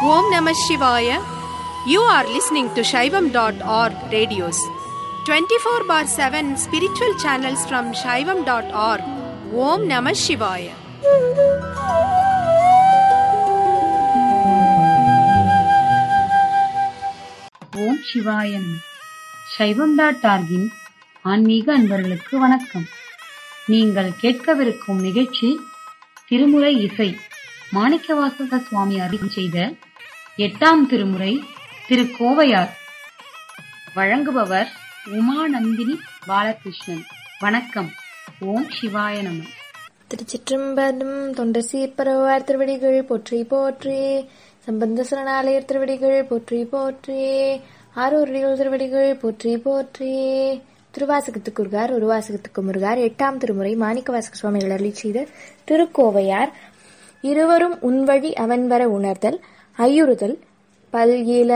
Om Namah Shivaya. You are listening to Shaivam.org radios. 24 bar 7 spiritual channels from Shaivam.org. Om Namah Shivaya. ஓம் சிவாயன் சைவம் dot ஆர்கின் ஆன்மீக அன்பர்களுக்கு வணக்கம் நீங்கள் கேட்கவிருக்கும் நிகழ்ச்சி திருமுறை இசை மாணிக்கவாசக சுவாமி அருள் செய்த எட்டாம் திருமுறை திரு கோவையார் வழங்குபவர் உமாநந்தினி பாலகிருஷ்ணன் வணக்கம் ஓம் சிவாய நம திருச்சிற்றம்பலம் தொண்டர் சீர்பரவார் திருவடிகள் போற்றி போற்றி சம்பந்த சரணாலயர் திருவடிகள் போற்றி போற்றி ஆரூரடிகள் திருவடிகள் போற்றி போற்றி திருவாசகத்துக்கு முருகார் ஒரு வாசகத்துக்கு முருகார் எட்டாம் திருமுறை மாணிக்கவாசக சுவாமிகள் அருளி செய்த திருக்கோவையார் இருவரும் உன்வழி அவன் வர உணர்தல் ஐயுறுதல் பல் இல